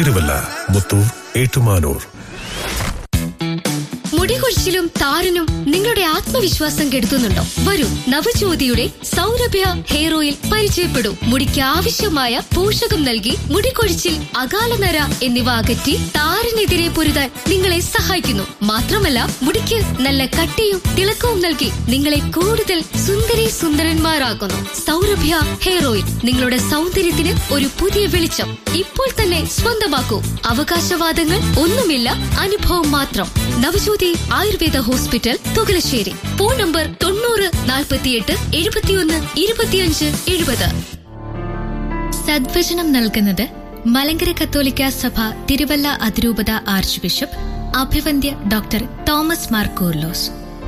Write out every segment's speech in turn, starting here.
തിരുവല്ല മുത്തൂർ ഏറ്റുമാനൂർ മുടികൊഴിച്ചിലും താരനും നിങ്ങളുടെ ആത്മവിശ്വാസം കെടുത്തുന്നുണ്ടോ വരൂ നവജ്യോതിയുടെ സൗരഭ്യ ഹെയർ ഓയിൽ പരിചയപ്പെടൂ മുടിക്ക് ആവശ്യമായ പോഷകം നൽകി മുടികൊഴിച്ചിൽ അകാലനര എന്നിവ അകറ്റി താരനെതിരെ പൊരുതാൻ നിങ്ങളെ സഹായിക്കുന്നു മാത്രമല്ല മുടിക്ക് നല്ല കട്ടിയും തിളക്കവും നൽകി നിങ്ങളെ കൂടുതൽ സുന്ദരി സുന്ദരന്മാരാക്കുന്നു സൗരഭ്യ ഹെയർ ഓയിൽ നിങ്ങളുടെ സൗന്ദര്യത്തിന് ഒരു പുതിയ വെളിച്ചം ഇപ്പോൾ തന്നെ സ്വന്തമാക്കൂ അവകാശവാദങ്ങൾ ഒന്നുമില്ല അനുഭവം മാത്രം Navajyothi Ayurveda hospital Thukalassery phone number തൊണ്ണൂറ് നാൽപ്പത്തിയെട്ട് എഴുപത്തിയൊന്ന് ഇരുപത്തിയഞ്ച് എഴുപത് സദ്വചനം നൽകുന്നത് മലങ്കര കത്തോലിക്ക സഭ തിരുവല്ല അതിരൂപത ആർച്ച് ബിഷപ്പ് അഭിവന്ദ്യ ഡോക്ടർ തോമസ് മാർ കൂർലോസ്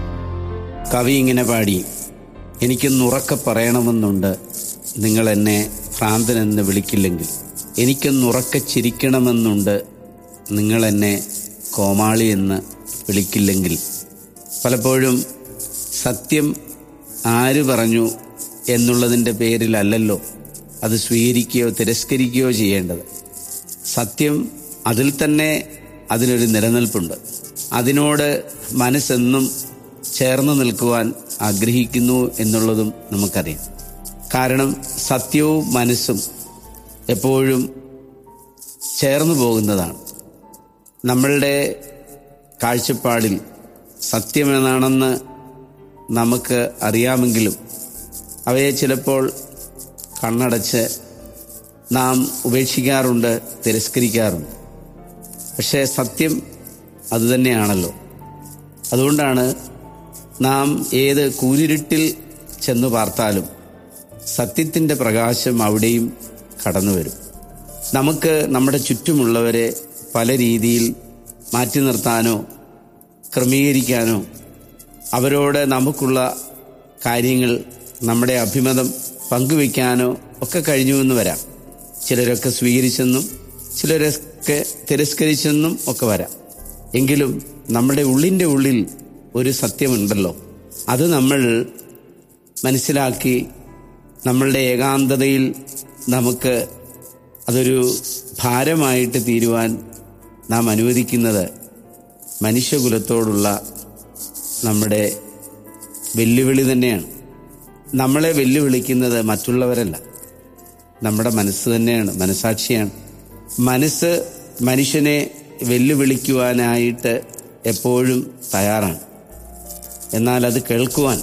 കവി ഇങ്ങനെ പാടി എനിക്കൊന്നുറക്കെ പറയണമെന്നുണ്ട് നിങ്ങൾ എന്നെ ഭ്രാന്തനെന്ന് വിളിക്കില്ലെങ്കിൽ എനിക്കൊന്നുറക്കെ ചിരിക്കണമെന്നുണ്ട് നിങ്ങൾ എന്നെ കോമാളി എന്ന് വിളിക്കില്ലെങ്കിൽ പലപ്പോഴും സത്യം ആര് പറഞ്ഞു എന്നുള്ളതിൻ്റെ പേരിലല്ലല്ലോ അത് സ്വീകരിക്കുകയോ തിരസ്കരിക്കുകയോ ചെയ്യേണ്ടത് സത്യം അതിൽ തന്നെ അതിനൊരു നിലനിൽപ്പുണ്ട് അതിനോട് മനസ്സെന്നും ചേർന്ന് നിൽക്കുവാൻ ആഗ്രഹിക്കുന്നു എന്നുള്ളതും നമുക്കറിയാം കാരണം സത്യവും മനസ്സും എപ്പോഴും ചേർന്നു പോകുന്നതാണ് നമ്മളുടെ കാഴ്ചപ്പാടിൽ സത്യമെന്നാണെന്ന് നമുക്ക് അറിയാമെങ്കിലും അവയെ ചിലപ്പോൾ കണ്ണടച്ച് നാം ഉപേക്ഷിക്കാറുണ്ട് തിരസ്കരിക്കാറുണ്ട് പക്ഷേ സത്യം അതുതന്നെയാണല്ലോ അതുകൊണ്ടാണ് നാം ഏത് കൂരിരുട്ടിൽ ചെന്നു പാർത്താലും സത്യത്തിൻ്റെ പ്രകാശം അവിടെയും കടന്നു വരും നമുക്ക് നമ്മുടെ ചുറ്റുമുള്ളവരെ പല രീതിയിൽ മാറ്റി നിർത്താനോ ക്രമീകരിക്കാനോ അവരോട് നമുക്കുള്ള കാര്യങ്ങൾ നമ്മുടെ അഭിമതം പങ്കുവെക്കാനോ ഒക്കെ കഴിഞ്ഞുവെന്ന് വരാം ചിലരൊക്കെ സ്വീകരിച്ചെന്നും ചിലരൊക്കെ തിരസ്കരിച്ചെന്നും ഒക്കെ വരാം എങ്കിലും നമ്മുടെ ഉള്ളിൻ്റെ ഉള്ളിൽ ഒരു സത്യമുണ്ടല്ലോ അത് നമ്മൾ മനസ്സിലാക്കി നമ്മളുടെ ഏകാന്തതയിൽ നമുക്ക് അതൊരു ഭാരമായിട്ട് തീരുവാൻ നാം അനുവദിക്കുന്നത് മനുഷ്യകുലത്തോടുള്ള നമ്മുടെ വെല്ലുവിളി തന്നെയാണ് നമ്മളെ വെല്ലുവിളിക്കുന്നത് മറ്റുള്ളവരല്ല നമ്മുടെ മനസ്സ് തന്നെയാണ് മനസാക്ഷിയാണ് മനസ്സ് മനുഷ്യനെ വെല്ലുവിളിക്കുവാനായിട്ട് എപ്പോഴും തയ്യാറാണ് എന്നാൽ അത് കേൾക്കുവാൻ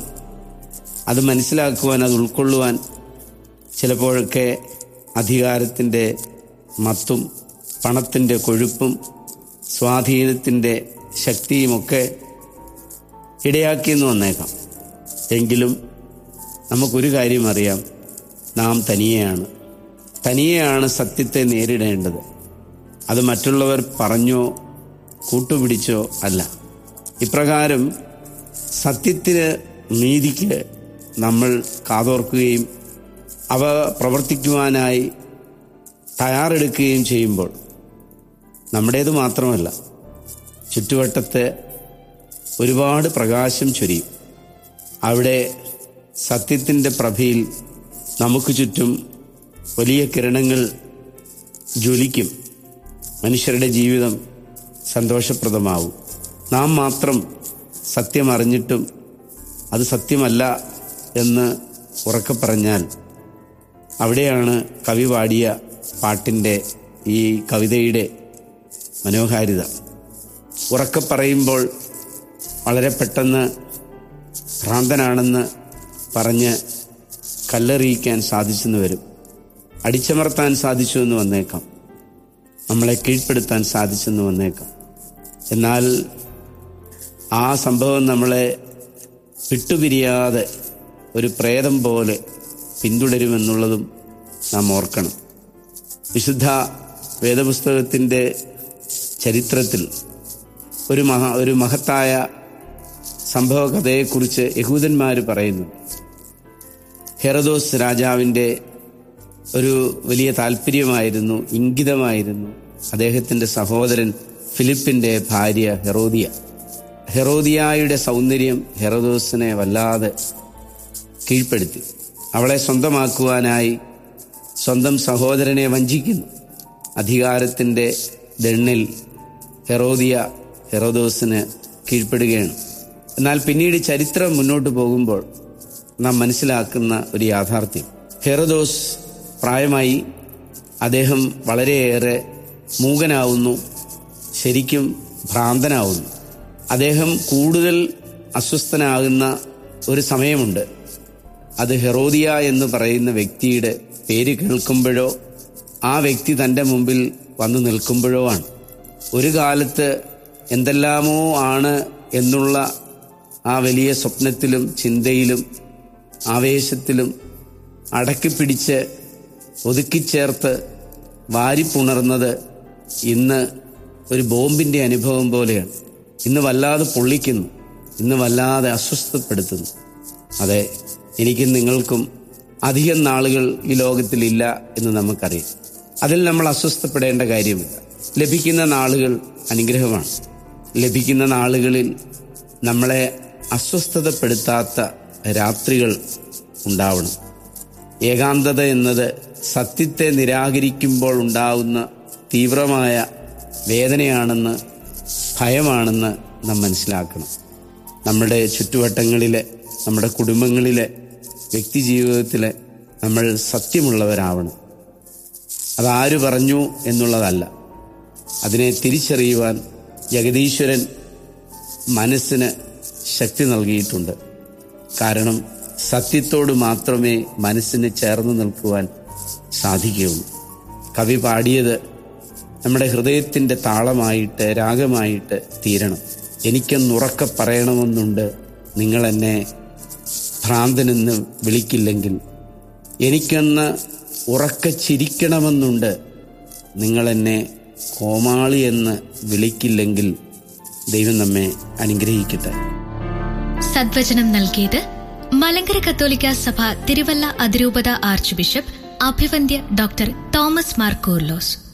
അത് മനസ്സിലാക്കുവാൻ അത് ഉൾക്കൊള്ളുവാൻ ചിലപ്പോഴൊക്കെ അധികാരത്തിൻ്റെ മത്തും പണത്തിൻ്റെ കൊഴുപ്പും സ്വാധീനത്തിൻ്റെ ശക്തിയുമൊക്കെ ഇടയാക്കിയെന്ന് വന്നേക്കാം എങ്കിലും നമുക്കൊരു കാര്യം അറിയാം നാം തനിയെയാണ് തനിയെയാണ് സത്യത്തെ നേരിടേണ്ടത് അത് മറ്റുള്ളവർ പറഞ്ഞോ കൂട്ടുപിടിച്ചോ അല്ല ഇപ്രകാരം സത്യത്തിന് നീതിക്ക് നമ്മൾ കാതോർക്കുകയും അവ പ്രവർത്തിക്കുവാനായി തയ്യാറെടുക്കുകയും ചെയ്യുമ്പോൾ നമ്മുടേത് മാത്രമല്ല ചുറ്റുവട്ടത്തെ ഒരുപാട് പ്രകാശം ചൊരിയും അവിടെ സത്യത്തിൻ്റെ പ്രഭയിൽ നമുക്ക് ചുറ്റും വലിയ കിരണങ്ങൾ ജ്വലിക്കും മനുഷ്യരുടെ ജീവിതം സന്തോഷപ്രദമാവും നാം മാത്രം സത്യം അറിഞ്ഞിട്ടും അത് സത്യമല്ല എന്ന് ഉറക്കെ പറഞ്ഞാൽ അവിടെയാണ് കവി പാടിയ പാട്ടിൻ്റെ ഈ കവിതയുടെ മനോഹാരിത ഉറക്കെ പറയുമ്പോൾ വളരെ പെട്ടെന്ന് ഭ്രാന്തനാണെന്ന് പറഞ്ഞ് കല്ലെറിയിക്കാൻ സാധിച്ചെന്ന് വരും അടിച്ചമർത്താൻ സാധിച്ചു എന്ന് വന്നേക്കാം നമ്മളെ കീഴ്പ്പെടുത്താൻ സാധിച്ചെന്ന് വന്നേക്കാം എന്നാൽ ആ സംഭവം നമ്മളെ വിട്ടുപിരിയാതെ ഒരു പ്രേതം പോലെ പിന്തുടരുമെന്നുള്ളതും നാം ഓർക്കണം വിശുദ്ധ വേദപുസ്തകത്തിൻ്റെ ചരിത്രത്തിൽ ഒരു മഹ ഒരു മഹത്തായ സംഭവ കഥയെക്കുറിച്ച് യഹൂദന്മാർ പറയുന്നു ഹെറദോസ് രാജാവിൻ്റെ ഒരു വലിയ താല്പര്യമായിരുന്നു ഇംഗിതമായിരുന്നു അദ്ദേഹത്തിൻ്റെ സഹോദരൻ ഫിലിപ്പിൻ്റെ ഭാര്യ ഹെറോദിയ ഹെറോദിയായുടെ സൗന്ദര്യം ഹെറോദോസിനെ വല്ലാതെ കീഴ്പ്പെടുത്തി അവളെ സ്വന്തമാക്കുവാനായി സ്വന്തം സഹോദരനെ വഞ്ചിക്കുന്നു അധികാരത്തിൻ്റെ ദണ്ണിൽ ഹെറോദിയ ഹെറോദോസിന് കീഴ്പ്പെടുകയാണ് എന്നാൽ പിന്നീട് ചരിത്രം മുന്നോട്ട് പോകുമ്പോൾ നാം മനസ്സിലാക്കുന്ന ഒരു യാഥാർത്ഥ്യം ഹെറോദോസ് പ്രായമായി അദ്ദേഹം വളരെയേറെ മൂകനാവുന്നു ശരിക്കും ഭ്രാന്തനാവുന്നു അദ്ദേഹം കൂടുതൽ അസ്വസ്ഥനാകുന്ന ഒരു സമയമുണ്ട് അത് ഹെറോദിയ എന്ന് പറയുന്ന വ്യക്തിയുടെ പേര് കേൾക്കുമ്പോഴോ ആ വ്യക്തി തൻ്റെ മുമ്പിൽ വന്നു നിൽക്കുമ്പോഴോ ആണ് ഒരു കാലത്ത് എന്തെല്ലാമോ ആണ് എന്നുള്ള ആ വലിയ സ്വപ്നത്തിലും ചിന്തയിലും ആവേശത്തിലും അടക്കിപ്പിടിച്ച് ഒതുക്കിച്ചേർത്ത് വാരിപ്പുണർന്നത് ഇന്ന് ഒരു ബോംബിൻ്റെ അനുഭവം പോലെയാണ് ഇന്ന് വല്ലാതെ പൊള്ളിക്കുന്നു ഇന്ന് വല്ലാതെ അസ്വസ്ഥപ്പെടുത്തുന്നു അതെ എനിക്കും നിങ്ങൾക്കും അധികം നാളുകൾ ഈ ലോകത്തിലില്ല എന്ന് നമുക്കറിയാം അതിൽ നമ്മൾ അസ്വസ്ഥപ്പെടേണ്ട കാര്യമില്ല ലഭിക്കുന്ന നാളുകൾ അനുഗ്രഹമാണ് ലഭിക്കുന്ന നാളുകളിൽ നമ്മളെ അസ്വസ്ഥതപ്പെടുത്താത്ത രാത്രികൾ ഉണ്ടാവണം ഏകാന്തത എന്നത് സത്യത്തെ നിരാകരിക്കുമ്പോൾ ഉണ്ടാവുന്ന തീവ്രമായ വേദനയാണെന്ന് ഭയമാണെന്ന് നാം മനസ്സിലാക്കണം നമ്മുടെ ചുറ്റുവട്ടങ്ങളിലെ നമ്മുടെ കുടുംബങ്ങളിലെ വ്യക്തി ജീവിതത്തിലെ നമ്മൾ സത്യമുള്ളവരാവണം അതാര് പറഞ്ഞു എന്നുള്ളതല്ല അതിനെ തിരിച്ചറിയുവാൻ ജഗദീശ്വരൻ മനസ്സിന് ശക്തി നൽകിയിട്ടുണ്ട് കാരണം സത്യത്തോട് മാത്രമേ മനസ്സിന് ചേർന്ന് നിൽക്കുവാൻ സാധിക്കുകയുള്ളൂ കവി പാടിയത് നമ്മുടെ ഹൃദയത്തിൻ്റെ താളമായിട്ട് രാഗമായിട്ട് തീരണം എനിക്കൊന്നുറക്കെ പറയണമെന്നുണ്ട് നിങ്ങൾ എന്നെ ഭ്രാന്തനെന്ന് വിളിക്കില്ലെങ്കിൽ എനിക്കൊന്ന് ഉറക്കെ ചിരിക്കണമെന്നുണ്ട് നിങ്ങൾ എന്നെ കോമാളി എന്ന് വിളിക്കില്ലെങ്കിൽ ദൈവം നമ്മെ അനുഗ്രഹിക്കട്ടെ സദ്വചനം നൽകിയത് മലങ്കര കത്തോലിക്ക സഭ തിരുവല്ല അതിരൂപത ആർച്ച് ബിഷപ്പ് അഭിവന്ദ്യ ഡോക്ടർ തോമസ് മാർ കൂർലോസ്